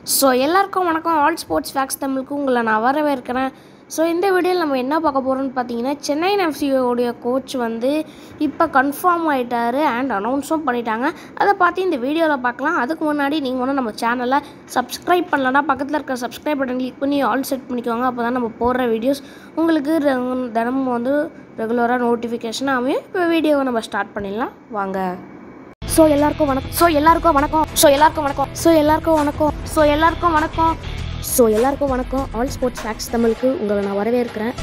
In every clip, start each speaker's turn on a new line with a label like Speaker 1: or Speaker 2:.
Speaker 1: so எல்லாருக்கும் வணக்கம் all sports facts தமிழுக்கு உங்களை நான் வரவேற்கிறேன் ஸோ இந்த வீடியோவில் நம்ம என்ன பார்க்க போகிறோம்னு பார்த்தீங்கன்னா சென்னை எஃப்சியோடைய கோச் வந்து இப்போ கன்ஃபார்ம் ஆகிட்டாரு அண்ட் அனௌன்ஸும் பண்ணிட்டாங்க அதை பார்த்து இந்த வீடியோவில் பார்க்கலாம் அதுக்கு முன்னாடி நீங்கள் ஒன்றும் நம்ம சேனலை சப்ஸ்கிரைப் பண்ணலன்னா பக்கத்தில் இருக்க சப்ஸ்கிரைப் பட்டன் கிளிக் பண்ணி ஆல் செட் பண்ணிக்கோங்க அப்போ தான் நம்ம போடுற வீடியோஸ் உங்களுக்கு ரெகு- தினமும் வந்து ரெகுலராக நோட்டிஃபிகேஷன் அமையும் இப்போ வீடியோவை நம்ம ஸ்டார்ட் பண்ணிடலாம் வாங்க ஸோ எல்லாருக்கும் வணக்கம் ஸோ எல்லாருக்கும் வணக்கம் ஸோ எல்லாருக்கும் வணக்கம் ஸோ எல்லாருக்கும் வணக்கம் ஸோ எல்லாருக்கும் வணக்கம் ஸோ எல்லாருக்கும் வணக்கம் ஆல் ஸ்போர்ட்ஸ் ஃபேக்ஸ் தமிழுக்கு உங்களை நான் வரவேற்கிறேன்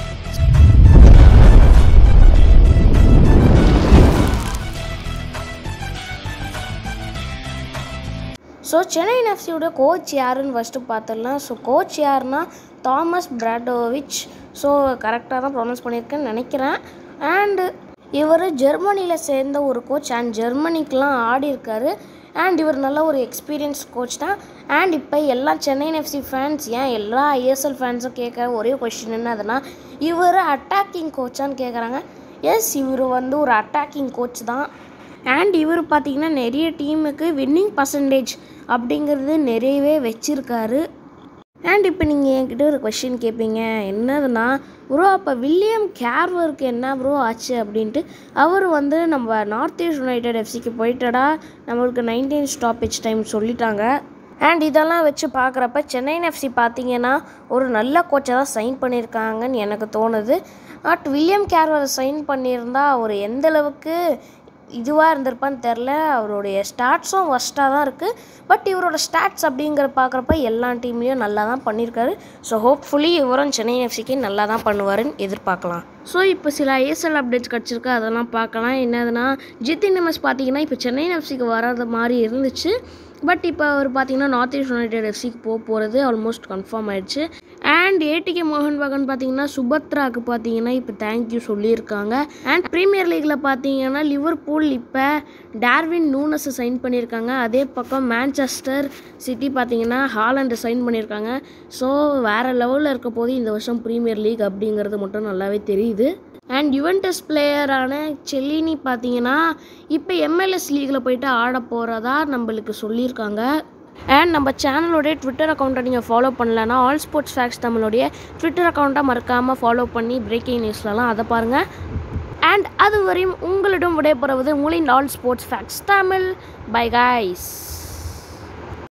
Speaker 1: ஸோ சென்னை எஃப்சியோட கோச் யாருன்னு ஃபஸ்ட்டு பார்த்துடலாம் ஸோ கோச் யாருன்னா தாமஸ் பிராடோவிச் ஸோ கரெக்டாக தான் ப்ரொனவுன்ஸ் பண்ணியிருக்கேன்னு நினைக்கிறேன் அண்டு இவர் ஜெர்மனியில் சேர்ந்த ஒரு கோச் அண்ட் ஜெர்மனிக்கெலாம் ஆடி இருக்காரு அண்ட் இவர் நல்ல ஒரு எக்ஸ்பீரியன்ஸ் கோச் தான் அண்ட் இப்போ எல்லா சென்னை எஃப்சி ஃபேன்ஸ் ஏன் எல்லா ஐஎஸ்எல் ஃபேன்ஸும் கேட்குற ஒரே கொஷின் என்னதுன்னா இவர் அட்டாக்கிங் கோச்சான்னு கேட்குறாங்க எஸ் இவர் வந்து ஒரு அட்டாக்கிங் கோச் தான் அண்ட் இவர் பார்த்தீங்கன்னா நிறைய டீமுக்கு வின்னிங் பர்சன்டேஜ் அப்படிங்கிறது நிறையவே வச்சிருக்காரு அண்ட் இப்போ நீங்கள் என்கிட்ட ஒரு கொஷின் கேட்பீங்க என்னதுன்னா ப்ரோ அப்போ வில்லியம் கேர்வருக்கு என்ன ப்ரோ ஆச்சு அப்படின்ட்டு அவர் வந்து நம்ம நார்த் ஈஸ்ட் யுனைடெட் எஃப்சிக்கு போயிட்டடா நம்மளுக்கு நைன்டீன் ஸ்டாப்பேஜ் டைம் சொல்லிட்டாங்க அண்ட் இதெல்லாம் வச்சு பார்க்குறப்ப சென்னை எஃப்சி பார்த்தீங்கன்னா ஒரு நல்ல கோச்சை தான் சைன் பண்ணியிருக்காங்கன்னு எனக்கு தோணுது பட் வில்லியம் கேர்வரை சைன் பண்ணியிருந்தா அவர் எந்த அளவுக்கு இதுவாக இருந்திருப்பான்னு தெரில அவருடைய ஸ்டாட்ஸும் ஒஸ்ட்டாக தான் இருக்குது பட் இவரோட ஸ்டாட்ஸ் அப்படிங்கிற பார்க்குறப்ப எல்லா டீம்லேயும் நல்லா தான் பண்ணியிருக்காரு ஸோ ஹோப்ஃபுல்லி இவரும் சென்னை எஃப்சிக்கு நல்லா தான் பண்ணுவாருன்னு எதிர்பார்க்கலாம் ஸோ இப்போ சில ஐஎஸ்எல் அப்டேட்ஸ் கிடச்சிருக்கு அதெல்லாம் பார்க்கலாம் என்னதுன்னா ஜித்தின் எம்எஸ் பார்த்தீங்கன்னா இப்போ சென்னை எஃப்சிக்கு வராத மாதிரி இருந்துச்சு பட் இப்போ அவர் பார்த்தீங்கன்னா நார்த் ஈஸ்ட் யுனைடெட் எஃப்சிக்கு போக போகிறது ஆல்மோஸ்ட் கன்ஃபார்ம் ஆயிடுச்சு அண்ட் ஏடிகே மோகன் பகன் பார்த்தீங்கன்னா சுபத்ராக்கு பார்த்தீங்கன்னா இப்போ தேங்க்யூ சொல்லியிருக்காங்க அண்ட் ப்ரீமியர் லீக்கில் பார்த்தீங்கன்னா லிவர்பூல் இப்போ டார்வின் நூனஸை சைன் பண்ணியிருக்காங்க அதே பக்கம் மேன்செஸ்டர் சிட்டி பார்த்தீங்கன்னா ஹாலண்டை சைன் பண்ணியிருக்காங்க ஸோ வேறு லெவலில் இருக்க போது இந்த வருஷம் ப்ரீமியர் லீக் அப்படிங்கிறது மட்டும் நல்லாவே தெரியுது அண்ட் யுவென்டஸ் பிளேயரான செல்லினி பார்த்தீங்கன்னா இப்போ எம்எல்எஸ் லீக்கில் போயிட்டு ஆட போகிறதா நம்மளுக்கு சொல்லியிருக்காங்க அண்ட் நம்ம சேனலோடைய ட்விட்டர் அக்கௌண்ட்டை நீங்கள் ஃபாலோ பண்ணலன்னா ஆல் ஸ்போர்ட்ஸ் ஃபேக்ஸ் தமிழுடைய ட்விட்டர் அக்கௌண்ட்டை மறக்காமல் ஃபாலோ பண்ணி பிரேக்கிங் நியூஸ்லலாம் அதை பாருங்கள் அண்ட் அது வரையும் உங்களிடம் விடைபெறுவது உங்களின் all sports facts Tamil bye guys